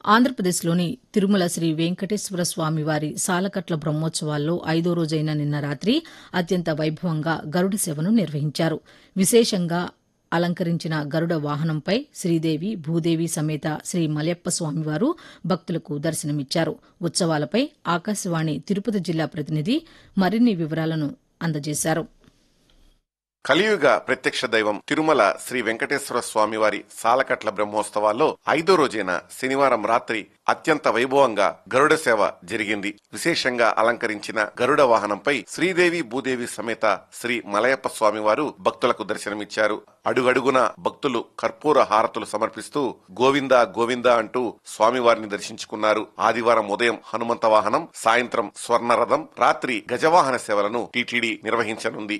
ఆంధ్రప్రదేశ్లోని తిరుమల శ్రీ వెంకటేశ్వర స్వామివారి సాలకట్ల బ్రహ్మోత్సవాల్లో ఐదో రోజైన నిన్న రాత్రి అత్యంత వైభవంగా గరుడ సేవను నిర్వహించారు విశేషంగా అలంకరించిన గరుడ వాహనంపై శ్రీదేవి భూదేవి సమేత శ్రీ మలయప్ప స్వామివారు భక్తులకు దర్శనమిచ్చారు ఉత్సవాలపై ఆకాశవాణి తిరుపతి జిల్లా ప్రతినిధి మరిన్ని వివరాలను అందజేశారు కలియుగ ప్రత్యక్ష దైవం తిరుమల శ్రీ వెంకటేశ్వర స్వామివారి సాలకట్ల బ్రహ్మోత్సవాల్లో ఐదో రోజైన శనివారం రాత్రి అత్యంత వైభవంగా గరుడ సేవ జరిగింది విశేషంగా అలంకరించిన గరుడ వాహనంపై శ్రీదేవి భూదేవి సమేత శ్రీ మలయప్ప స్వామివారు భక్తులకు దర్శనమిచ్చారు అడుగడుగున భక్తులు కర్పూర హారతులు సమర్పిస్తూ గోవింద గోవింద అంటూ స్వామివారిని దర్శించుకున్నారు ఆదివారం ఉదయం హనుమంత వాహనం సాయంత్రం స్వర్ణరథం రాత్రి గజవాహన సేవలను టీటీడీ నిర్వహించనుంది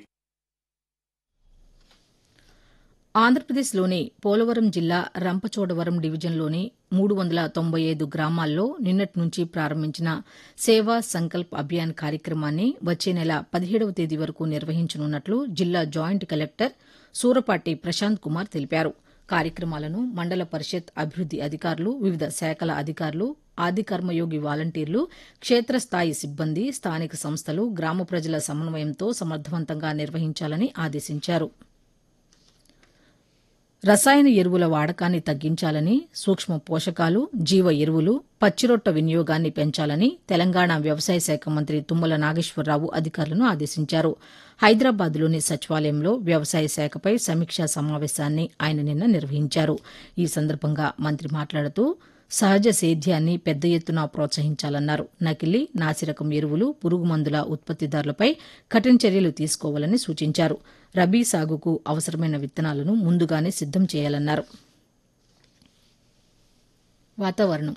ఆంధ్రప్రదేశ్లోని పోలవరం జిల్లా రంపచోడవరం డివిజన్లోని మూడు వందల తొంభై ఐదు గ్రామాల్లో నిన్నటి నుంచి ప్రారంభించిన సేవా సంకల్ప్ అభియాన్ కార్యక్రమాన్ని వచ్చే నెల పదిహేడవ తేదీ వరకు నిర్వహించనున్నట్లు జిల్లా జాయింట్ కలెక్టర్ సూరపాటి ప్రశాంత్ కుమార్ తెలిపారు కార్యక్రమాలను మండల పరిషత్ అభివృద్ది అధికారులు వివిధ శాఖల అధికారులు ఆది కర్మయోగి వాలంటీర్లు క్షేత్రస్థాయి సిబ్బంది స్థానిక సంస్థలు గ్రామ ప్రజల సమన్వయంతో సమర్థవంతంగా నిర్వహించాలని ఆదేశించారు రసాయన ఎరువుల వాడకాన్ని తగ్గించాలని సూక్ష్మ పోషకాలు జీవ ఎరువులు పచ్చిరొట్ట వినియోగాన్ని పెంచాలని తెలంగాణ వ్యవసాయ శాఖ మంత్రి తుమ్మల నాగేశ్వరరావు అధికారులను ఆదేశించారు హైదరాబాద్లోని సచివాలయంలో వ్యవసాయ శాఖపై సమీక్షా సమావేశాన్ని ఆయన నిన్న నిర్వహించారు ఈ సందర్భంగా మంత్రి మాట్లాడుతూ సహజ సేద్యాన్ని పెద్ద ఎత్తున ప్రోత్సహించాలన్నారు నకిలీ నాసిరకం ఎరువులు పురుగు మందుల ఉత్పత్తిదారులపై కఠిన చర్యలు తీసుకోవాలని సూచించారు రబీ సాగుకు అవసరమైన విత్తనాలను ముందుగానే సిద్దం చేయాలన్నారు వాతావరణం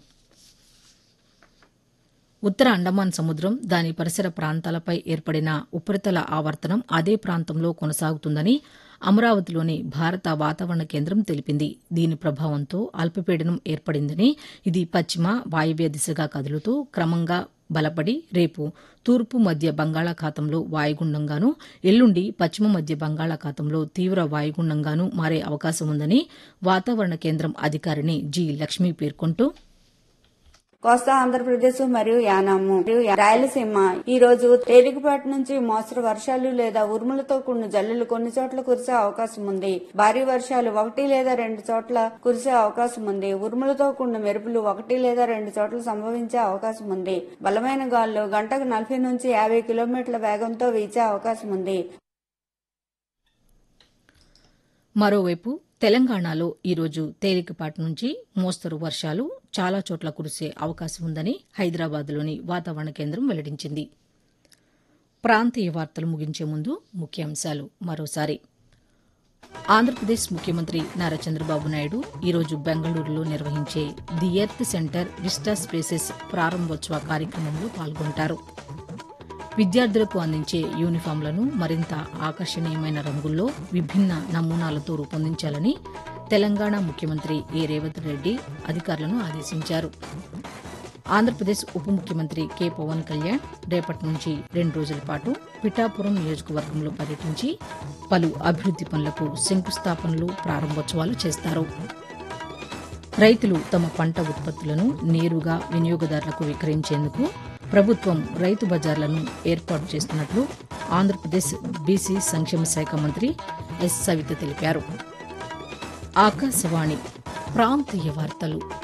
ఉత్తర అండమాన్ సముద్రం దాని పరిసర ప్రాంతాలపై ఏర్పడిన ఉపరితల ఆవర్తనం అదే ప్రాంతంలో కొనసాగుతుందని అమరావతిలోని భారత వాతావరణ కేంద్రం తెలిపింది దీని ప్రభావంతో అల్పపీడనం ఏర్పడిందని ఇది పశ్చిమ వాయువ్య దిశగా కదులుతూ క్రమంగా బలపడి రేపు తూర్పు మధ్య బంగాళాఖాతంలో వాయుగుండంగాను ఎల్లుండి పశ్చిమ మధ్య బంగాళాఖాతంలో తీవ్ర వాయుగుండంగాను మారే అవకాశం ఉందని వాతావరణ కేంద్రం అధికారిని జి లక్ష్మి పేర్కొంటూ కోస్తా ఆంధ్రప్రదేశ్ మరియు యానాము మరియు రాయలసీమ ఈ రోజు తేలికపాటి నుంచి మోస్తరు వర్షాలు లేదా ఉరుములతో కూడిన జల్లులు కొన్ని చోట్ల కురిసే అవకాశం ఉంది భారీ వర్షాలు ఒకటి లేదా రెండు చోట్ల కురిసే అవకాశం ఉంది ఉరుములతో కూడిన మెరుపులు ఒకటి లేదా రెండు చోట్ల సంభవించే అవకాశం ఉంది బలమైన గాలులు గంటకు నలభై నుంచి యాభై కిలోమీటర్ల వేగంతో వీచే అవకాశం ఉంది మరోవైపు తెలంగాణలో ఈరోజు తేలికపాటి నుంచి మోస్తరు వర్షాలు చాలా చోట్ల కురిసే అవకాశం ఉందని హైదరాబాద్లోని వాతావరణ కేంద్రం వెల్లడించింది ప్రాంతీయ వార్తలు ముగించే ముందు ముఖ్యాంశాలు మరోసారి ఆంధ్రప్రదేశ్ ముఖ్యమంత్రి నారా చంద్రబాబు నాయుడు ఈరోజు బెంగళూరులో నిర్వహించే the Earth Centre Vista Spaces ప్రారంభోత్సవ కార్యక్రమంలో పాల్గొంటారు విద్యార్థులకు అందించే యూనిఫామ్లను మరింత ఆకర్షణీయమైన రంగుల్లో విభిన్న నమూనాలతో రూపొందించాలని తెలంగాణ ముఖ్యమంత్రి ఏ రేవంత్ రెడ్డి అధికారులను ఆదేశించారు ఆంధ్రప్రదేశ్ ఉప ముఖ్యమంత్రి కె పవన్ కళ్యాణ్ రేపటి నుంచి రెండు రోజుల పాటు పిఠాపురం నియోజకవర్గంలో పర్యటించి పలు అభివృద్ది పనులకు శంకుస్థాపనలు ప్రారంభోత్సవాలు చేస్తారు రైతులు తమ పంట ఉత్పత్తులను నేరుగా వినియోగదారులకు విక్రయించేందుకు ప్రభుత్వం రైతు బజార్లను ఏర్పాటు చేస్తున్నట్లు ఆంధ్రప్రదేశ్ బీసీ సంక్షేమ శాఖ మంత్రి ఎస్ సవిత తెలిపారు ఆకాశవాణి ప్రాంతీయ వార్తలు